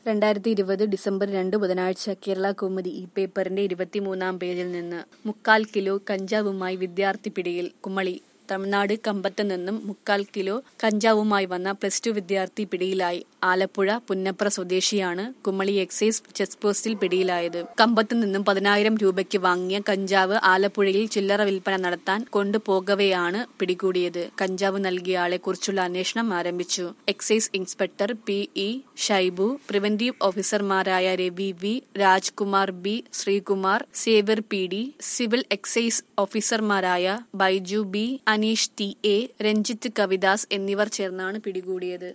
രണ്ടായിരത്തി ഇരുപത് ഡിസംബർ രണ്ട് ബുധനാഴ്ച കേരള കൗമുദി ഈ പേപ്പറിന്റെ ഇരുപത്തിമൂന്നാം പേജിൽ നിന്ന് മുക്കാൽ കിലോ കഞ്ചാവുമായി വിദ്യാർത്ഥി പിടിയിൽ കുമളി തമിഴ്നാട് കമ്പത്ത് നിന്നും മുക്കാൽ കിലോ കഞ്ചാവുമായി വന്ന പ്ലസ് ടു വിദ്യാർത്ഥി പിടിയിലായി ആലപ്പുഴ പുന്നപ്ര സ്വദേശിയാണ് കുമളി എക്സൈസ് ചെക്ക് പോസ്റ്റിൽ പിടിയിലായത് കമ്പത്ത് നിന്നും പതിനായിരം രൂപയ്ക്ക് വാങ്ങിയ കഞ്ചാവ് ആലപ്പുഴയിൽ ചില്ലറ വിൽപ്പന നടത്താൻ കൊണ്ടുപോകവെയാണ് പിടികൂടിയത് കഞ്ചാവ് നൽകിയ ആളെ കുറിച്ചുള്ള അന്വേഷണം ആരംഭിച്ചു excise inspector P E Shaibu preventive ഓഫീസർമാരായ രവി വി രാജ്കുമാർ ബി ശ്രീകുമാർ സേവർ പി ഡി സിവിൽ എക്സൈസ് ഓഫീസർമാരായ Baiju B Aneesh T A Ranjith Kavidas എന്നിവർ ചേർന്നാണ് പിടികൂടിയത്